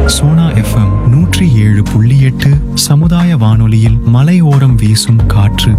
Sona FM நூற்றி ஏழு புள்ளி எட்டு சமுதாய வானொலியில் மலையோரம் வீசும் காற்று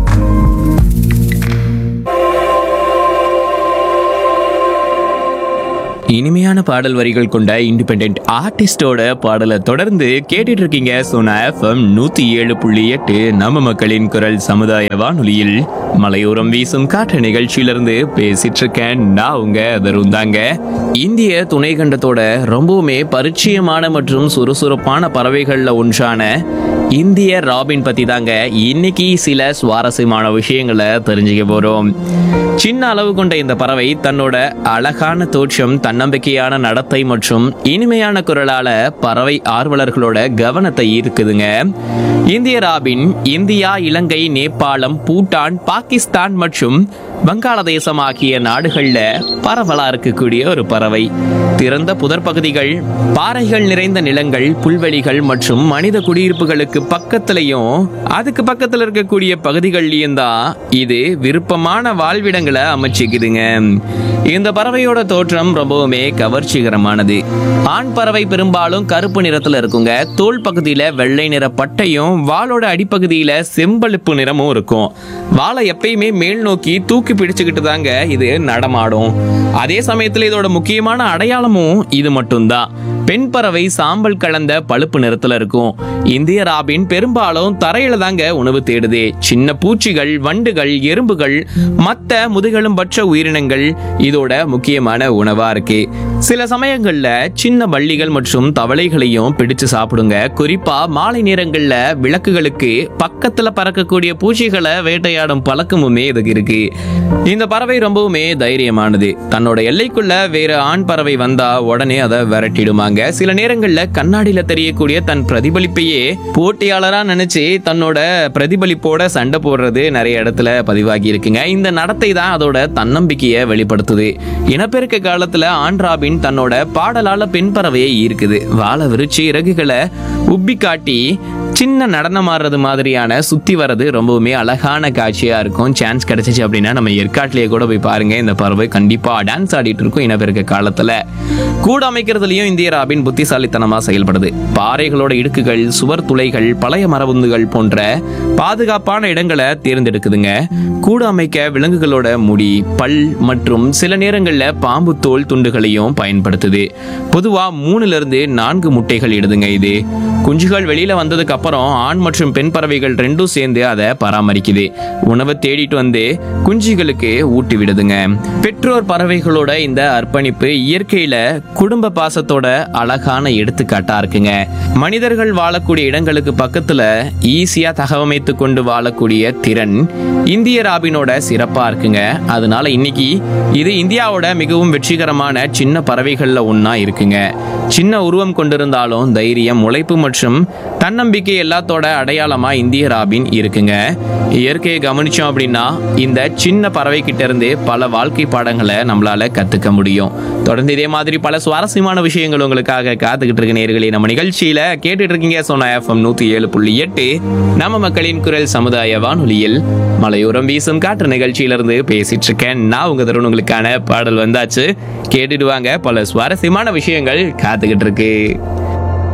இனிமையான பாடல் வரிகள் கொண்ட இண்டிபெண்ட் ஆர்டிஸ்டோட பாடலை தொடர்ந்து கேட்டுட்டு இருக்கீங்க சோனா எஃப்எம் நூத்தி ஏழு புள்ளி எட்டு நம்ம மக்களின் குரல் சமுதாய வானொலியில் மலையோரம் வீசும் காற்று நிகழ்ச்சியிலிருந்து பேசிட்டு இருக்கேன் நான் உங்க தருண் தாங்க இந்திய துணைக்கண்டத்தோட ரொம்பவுமே பரிச்சயமான மற்றும் சுறுசுறுப்பான பறவைகள்ல ஒன்றான இந்திய ராபின் பத்தி தாங்க இன்னைக்கு சில சுவாரஸ்யமான விஷயங்களை தெரிஞ்சுக்க போறோம் சின்ன அளவு கொண்ட இந்த பறவை தன்னோட அழகான தோற்றம் தன்னம்பிக்கையான நடத்தை மற்றும் இனிமையான குரலால பறவை ஆர்வலர்களோட கவனத்தை ஈர்க்குதுங்க இந்திய ராபின் இந்தியா இலங்கை நேபாளம் பூட்டான் பாகிஸ்தான் மற்றும் வங்காளதேசம் ஆகிய நாடுகள்ல பரவலா இருக்கக்கூடிய ஒரு பறவை திறந்த புதர் பகுதிகள் பாறைகள் நிறைந்த நிலங்கள் புல்வெளிகள் மற்றும் மனித குடியிருப்புகளுக்கு பக்கத்துலயும் அதுக்கு பக்கத்துல இருக்கக்கூடிய பகுதிகள்லயும் தான் இது விருப்பமான வாழ்விடங்களை அமைச்சுக்குதுங்க இந்த பறவையோட தோற்றம் ரொம்பவுமே கவர்ச்சிகரமானது ஆண் பறவை பெரும்பாலும் கருப்பு நிறத்துல இருக்குங்க தோல் பகுதியில வெள்ளை நிற பட்டையும் வாலோட அடிப்பகுதியில செம்பழுப்பு நிறமும் இருக்கும் வாலை எப்பயுமே மேல் நோக்கி தூக்கி பிடிச்சுக்கிட்டு தாங்க இது நடமாடும் அதே சமயத்துல இதோட முக்கியமான அடையாளமும் இது மட்டும்தான் பெண் பறவை சாம்பல் கலந்த பழுப்பு நிறத்துல இருக்கும் இந்திய ராபின் பெரும்பாலும் தரையில தாங்க உணவு தேடுது சின்ன பூச்சிகள் வண்டுகள் எறும்புகள் மத்த முதுகெலும்பற்ற உயிரினங்கள் இதோட முக்கியமான உணவா இருக்கு சில சமயங்கள்ல சின்ன பள்ளிகள் மற்றும் தவளைகளையும் பிடிச்சு சாப்பிடுங்க குறிப்பா மாலை நேரங்கள்ல விளக்குகளுக்கு பக்கத்துல பறக்கக்கூடிய பூச்சிகளை வேட்டையாடும் பழக்கமுமே இதுக்கு இருக்கு இந்த பறவை ரொம்பவுமே தைரியமானது தன்னோட எல்லைக்குள்ள வேற ஆண் பறவை வந்தா உடனே அதை விரட்டிடுமாங்க சில நேரங்கள்ல கண்ணாடியில தெரியக்கூடிய தன் பிரதிபலிப்பையே போட்டியாளரா நினைச்சு தன்னோட பிரதிபலிப்போட சண்டை போடுறது நிறைய இடத்துல பதிவாகி இருக்குங்க இந்த நடத்தை தான் அதோட தன்னம்பிக்கையை வெளிப்படுத்துது இனப்பெருக்க காலத்துல ஆண் ராபின் தன்னோட பாடலால பெண் பறவையை ஈர்க்குது வாழை விரிச்சு இறகுகளை உப்பி காட்டி சின்ன நடனம் ஆடுறது மாதிரியான சுத்தி வர்றது ரொம்பவுமே அழகான காட்சியா இருக்கும் சான்ஸ் கிடைச்சிச்சு அப்படின்னா நம்ம ஏற்காட்டிலேயே கூட போய் பாருங்க இந்த பறவை கண்டிப்பா டான்ஸ் ஆடிட்டு இருக்கும் இனப்பெருக்க காலத்துல கூடு அமைக்கிறதுலயும் இந்திய ராபின் புத்திசாலித்தனமா செயல்படுது பாறைகளோட இடுக்குகள் சுவர் துளைகள் பழைய மரபுந்துகள் போன்ற பாதுகாப்பான இடங்களை தேர்ந்தெடுக்குதுங்க கூடு அமைக்க விலங்குகளோட முடி பல் மற்றும் சில நேரங்கள்ல பாம்பு தோல் துண்டுகளையும் பயன்படுத்துது பொதுவா மூணுல இருந்து நான்கு முட்டைகள் இடுதுங்க இது குஞ்சுகள் வெளியில வந்ததுக்கு அப்புறம் ஆண் மற்றும் பெண் பறவைகள் ரெண்டும் சேர்ந்து அதை பராமரிக்குது உணவை தேடிட்டு வந்து குஞ்சுகளுக்கு ஊட்டி விடுதுங்க பெற்றோர் பறவைகளோட இந்த அர்ப்பணிப்பு இயற்கையில குடும்ப பாசத்தோட அழகான எடுத்துக்காட்டா இருக்குங்க மனிதர்கள் வாழக்கூடிய இடங்களுக்கு பக்கத்துல ஈஸியா தகவமைத்து கொண்டு வாழக்கூடிய திறன் இந்திய ராபினோட சிறப்பா இருக்குங்க அதனால இன்னைக்கு இது இந்தியாவோட மிகவும் வெற்றிகரமான சின்ன பறவைகள்ல ஒண்ணா இருக்குங்க சின்ன உருவம் கொண்டிருந்தாலும் தைரியம் உழைப்பு மற்றும் தன்னம்பிக்கை எல்லாத்தோட அடையாளமா இந்திய ராபின் இருக்குங்க இயற்கையை கவனிச்சோம் அப்படின்னா இந்த சின்ன பறவை கிட்ட இருந்து பல வாழ்க்கை பாடங்களை நம்மளால கத்துக்க முடியும் தொடர்ந்து இதே மாதிரி பல சுவாரஸ்யமான விஷயங்கள் உங்களுக்காக காத்துக்கிட்டு இருக்க நேர்களே நம்ம நிகழ்ச்சியில கேட்டுட்டு இருக்கீங்க சோனா எஃப்எம் நூத்தி ஏழு புள்ளி எட்டு நம்ம மக்களின் குரல் சமுதாய வானொலியில் மலையோரம் வீசும் காற்று நிகழ்ச்சியிலிருந்து பேசிட்டு இருக்கேன் நான் உங்க தருண் உங்களுக்கான பாடல் வந்தாச்சு கேட்டுடுவாங்க பல சுவாரஸ்யமான விஷயங்கள் காத்துக்கிட்டு இருக்கு